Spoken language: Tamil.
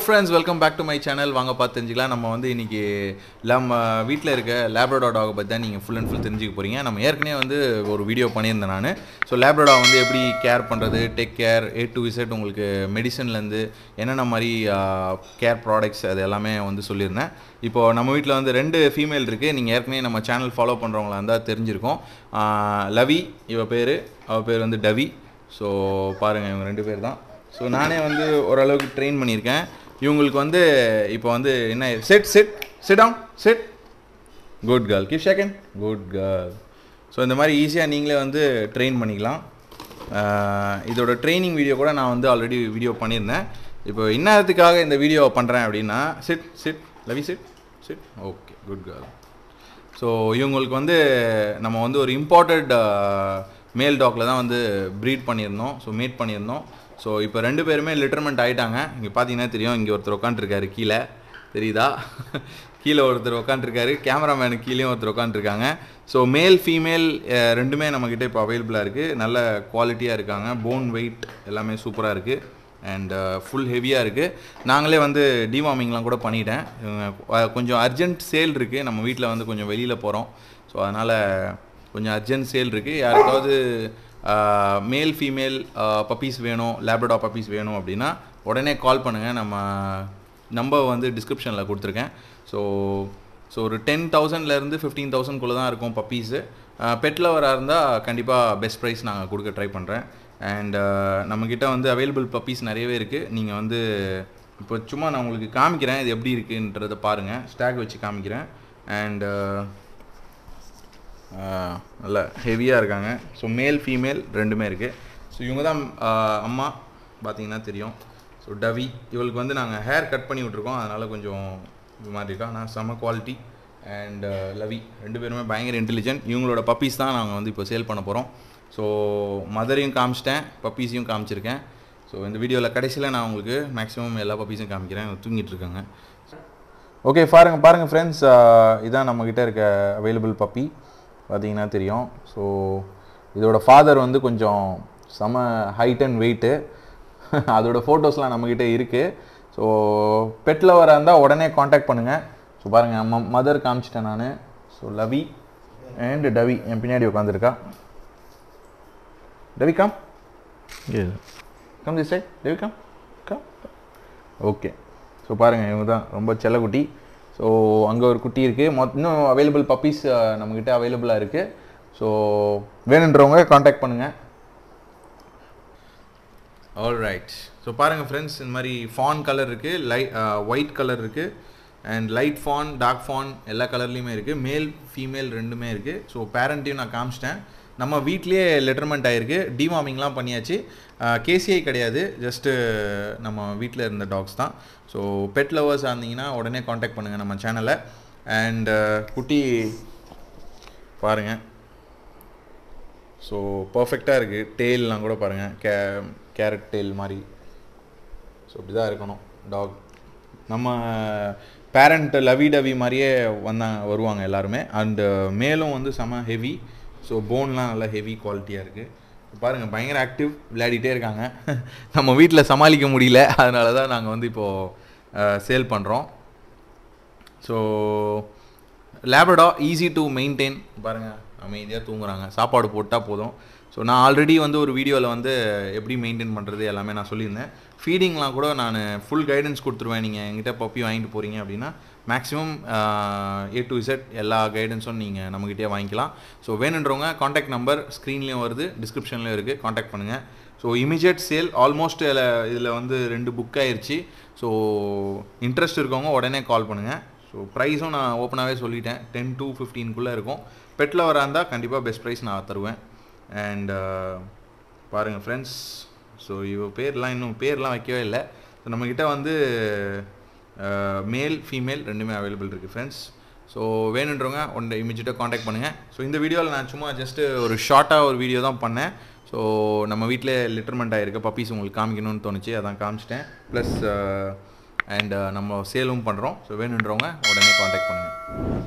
friends welcome back to my channel வாங்க பார்த்து தெரிஞ்சுக்கலாம் நம்ம வந்து இன்னைக்கு நம்ம வீட்டில் இருக்க லேப்ரடா டாகை பற்றி தான் நீங்கள் ஃபுல் அண்ட் ஃபுல் தெரிஞ்சுக்க போகிறீங்க நம்ம ஏற்கனவே வந்து ஒரு வீடியோ பண்ணியிருந்தேன் நான் ஸோ லேப்ரடா வந்து எப்படி கேர் பண்ணுறது take care a to visit உங்களுக்கு மெடிசன்லேருந்து என்னென்ன மாதிரி கேர் ப்ராடக்ட்ஸ் அது எல்லாமே வந்து சொல்லியிருந்தேன் இப்போது நம்ம வீட்டில் வந்து ரெண்டு ஃபீமேல் இருக்குது நீங்கள் ஏற்கனவே நம்ம சேனல் ஃபாலோ பண்ணுறவங்களா இருந்தால் தெரிஞ்சிருக்கும் ஆஹ் லவி இவ பேர் அவ பேர் வந்து டவி ஸோ பாருங்கள் இவங்க ரெண்டு பேர் தான் ஸோ நானே வந்து ஓரளவுக்கு ட்ரெயின் பண்ணியிருக்கேன் இவங்களுக்கு வந்து இப்போ வந்து என்ன sit sit sit down sit good girl keep second good girl so இந்த மாதிரி ஈஸியாக நீங்களே வந்து ட்ரெயின் பண்ணிக்கலாம் ஆஹ் இதோட ட்ரைனிங் வீடியோ கூட நான் வந்து ஆல்ரெடி வீடியோ பண்ணியிருந்தேன் இப்போ என்னத்துக்காக இந்த வீடியோ பண்ணுறேன் அப்படின்னா sit sit Lovey sit sit okay good girl so இவங்களுக்கு வந்து நம்ம வந்து ஒரு இம்போர்ட்டட் மேல் டாக்ல தான் வந்து ப்ரீட் பண்ணியிருந்தோம் ஸோ மீட் பண்ணியிருந்தோம் ஸோ இப்போ ரெண்டு பேருமே லிட்டர்மெண்ட் ஆகிட்டாங்க இங்கே பார்த்தீங்கன்னா தெரியும் இங்கே ஒருத்தர் உட்காந்துருக்காரு கீழே தெரியுதா கீழே ஒருத்தர் உட்காந்துருக்காரு கேமராமேனுக்கு கீழேயும் ஒருத்தர் உட்காந்துருக்காங்க ஸோ மேல் ஃபீமேல் ரெண்டுமே நம்மக்கிட்ட இப்போ அவைலபிளாக இருக்குது நல்ல குவாலிட்டியாக இருக்காங்க போன் வெயிட் எல்லாமே சூப்பராக இருக்குது அண்ட் ஃபுல் ஹெவியாக இருக்குது நாங்களே வந்து டிவார்மிங்லாம் கூட பண்ணிட்டேன் இவங்க, அஹ், கொஞ்சம் அர்ஜென்ட் சேல் இருக்குது நம்ம வீட்டில் வந்து கொஞ்சம் வெளியில் போகிறோம் ஸோ அதனால் கொஞ்சம் அர்ஜென்ட் சேல் இருக்குது யாருக்காவது மேல் ஃபீமேல் பப்பீஸ் வேணும் லேப்ரடா பப்பீஸ் வேணும் அப்படின்னா உடனே கால் பண்ணுங்கள் நம்ம நம்பர் வந்து டிஸ்கிரிப்ஷனில் கொடுத்துருக்கேன் ஸோ ஸோ ஒரு டென் தௌசண்ட்லேருந்து ஃபிஃப்டீன் தௌசண்ட்குள்ளே தான் இருக்கும் பப்பீஸு பெட் லவராக இருந்தால் கண்டிப்பாக பெஸ்ட் ப்ரைஸ் நாங்கள் கொடுக்க ட்ரை பண்ணுறேன் அண்ட் நம்மக்கிட்ட வந்து அவைலபிள் பப்பீஸ் நிறையவே இருக்குது நீங்கள் வந்து இப்போ சும்மா நான் உங்களுக்கு காமிக்கிறேன் இது எப்படி இருக்குன்றதை பாருங்கள் ஸ்டாக் வச்சு காமிக்கிறேன் அண்டு நல்ல ஹெவியாக இருக்காங்க ஸோ மேல் ஃபீமேல் ரெண்டுமே இருக்குது ஸோ இவங்க தான் ஆஹ், அம்மா பார்த்தீங்கன்னா தெரியும் ஸோ டவி இவளுக்கு வந்து நாங்கள் ஹேர் கட் பண்ணி விட்ருக்கோம் அதனால் கொஞ்சம் இது மாதிரி இருக்கா ஆனால் செம்ம குவாலிட்டி அண்ட் லவி ரெண்டு பேருமே பயங்கர இன்டெலிஜென்ட் இவங்களோட பப்பீஸ் தான் நாங்கள் வந்து இப்போ சேல் பண்ண போகிறோம் ஸோ மதரையும் காமிச்சிட்டேன் பப்பீஸையும் காமிச்சிருக்கேன் ஸோ இந்த வீடியோவில் கடைசியில் நான் உங்களுக்கு மேக்ஸிமம் எல்லா பப்பீஸும் காமிக்கிறேன் தூங்கிட்டு இருக்காங்க ஓகே பாருங்கள் பாருங்கள் ஃப்ரெண்ட்ஸ் இதான் நம்மக்கிட்ட இருக்க அவைலபிள் பப்பி பார்த்தீங்கன்னா தெரியும் ஸோ இதோட ஃபாதர் வந்து கொஞ்சம் செம ஹைட் அண்ட் வெயிட்டு அதோட ஃபோட்டோஸ்லாம் நம்மக்கிட்ட இருக்குது ஸோ பெட் லவராக இருந்தால் உடனே காண்டாக்ட் பண்ணுங்கள் ஸோ பாருங்கள் ம மதர் காமிச்சிட்டேன் நான் ஸோ லவி அண்ட் டவி என் பின்னாடி உட்காந்துருக்கா டவி கம் கம் திஸ் சைட் டவி கம் கம் ஓகே ஸோ பாருங்கள் இவங்க தான் ரொம்ப செல்லக்குட்டி ஸோ அங்கே ஒரு குட்டி இருக்குது மொ இன்னும் அவைலபிள் பப்பீஸ் நம்மக்கிட்ட அவைலபிளாக இருக்குது ஸோ வேணுன்றவங்க காண்டாக்ட் பண்ணுங்கள் ஆல் ரைட் ஸோ பாருங்கள் ஃப்ரெண்ட்ஸ் இந்த மாதிரி ஃபான் கலர் இருக்குது லை ஒயிட் கலர் இருக்குது and light fawn dark fawn எல்லா கலர்லேயுமே இருக்குது மேல் ஃபீமேல் ரெண்டுமே இருக்குது ஸோ பேரண்ட்டையும் நான் காமிச்சிட்டேன் நம்ம வீட்லேயே லெட்டர்மெண்ட் ஆகிருக்கு டிவார்மிங்லாம் பண்ணியாச்சு கேசிஐ கிடையாது ஜஸ்ட்டு நம்ம வீட்டில் இருந்த டாக்ஸ் தான் ஸோ பெட் லவர்ஸ் இருந்தீங்கன்னா உடனே காண்டாக்ட் பண்ணுங்கள் நம்ம சேனலை அண்ட் குட்டி பாருங்கள் ஸோ பர்ஃபெக்டாக இருக்குது டெய்ல்லாம் கூட பாருங்கள் கே கேரட் டெயில் மாதிரி ஸோ இப்படி தான் இருக்கணும் டாக் நம்ம பேரண்ட் லவி டவி மாதிரியே வந்தாங்க வருவாங்க எல்லாருமே அண்டு மேலும் வந்து செம ஹெவி ஸோ போன்லாம் நல்லா ஹெவி குவாலிட்டியாக இருக்குது பாருங்கள் பயங்கர ஆக்டிவ் விளையாடிட்டே இருக்காங்க நம்ம வீட்டில் சமாளிக்க முடியல அதனால தான் நாங்கள் வந்து இப்போது சேல் பண்ணுறோம் so Labrador easy to maintain பாருங்கள் அமைதியாக தூங்குறாங்க சாப்பாடு போட்டால் போதும் ஸோ நான் ஆல்ரெடி வந்து ஒரு வீடியோவில் வந்து எப்படி மெயின்டைன் பண்ணுறது எல்லாமே நான் சொல்லியிருந்தேன் ஃபீடிங்லாம் கூட நான் ஃபுல் கைடன்ஸ் கொடுத்துருவேன் நீங்கள் என்கிட்ட பப்பி வாங்கிட்டு போகிறீங்க அப்படின்னா மேக்ஸிமம் ஏ டு இசட் எல்லா கைடன்ஸும் நீங்கள் நம்மக்கிட்டே வாங்கிக்கலாம் ஸோ வேணுன்றவங்க காண்டாக்ட் நம்பர் ஸ்க்ரீன்லேயும் வருது டிஸ்கிரிப்ஷன்லேயும் இருக்குது காண்டாக்ட் பண்ணுங்கள் ஸோ இமிடியட் சேல் ஆல்மோஸ்ட் இதில் வந்து ரெண்டு புக் ஆயிருச்சு ஸோ இன்ட்ரெஸ்ட் இருக்கவங்க உடனே கால் பண்ணுங்கள் ஸோ ப்ரைஸும் நான் ஓப்பனாகவே சொல்லிட்டேன் டென் டு ஃபிஃப்டீனுக்குள்ளே இருக்கும் பெட்டில் வரா இருந்தால் கண்டிப்பாக பெஸ்ட் ப்ரைஸ் நான் தருவேன் அண்ட் பாருங்கள் ஃப்ரெண்ட்ஸ் ஸோ இவ பேர்லாம் இன்னும் பேர்லாம் வைக்கவே இல்லை ஸோ நம்மக்கிட்ட வந்து மேல் ஃபீமேல் ரெண்டுமே அவைலபிள் இருக்குது ஃப்ரெண்ட்ஸ் ஸோ வேணுன்றவங்க ஒன்றை இமிடியட்டாக காண்டாக்ட் பண்ணுங்கள் ஸோ இந்த வீடியோவில் நான் சும்மா ஜஸ்ட்டு ஒரு ஷார்ட்டாக ஒரு வீடியோ தான் பண்ணேன் ஸோ நம்ம வீட்டில் லிட்டர்மெண்ட் ஆகிருக்க பப்பீஸ் உங்களுக்கு காமிக்கணும்னு தோணுச்சு அதான் காமிச்சிட்டேன் ப்ளஸ் அண்ட் நம்ம சேலும் பண்ணுறோம் ஸோ வேணுன்றவங்க உடனே காண்டாக்ட் பண்ணுங்கள்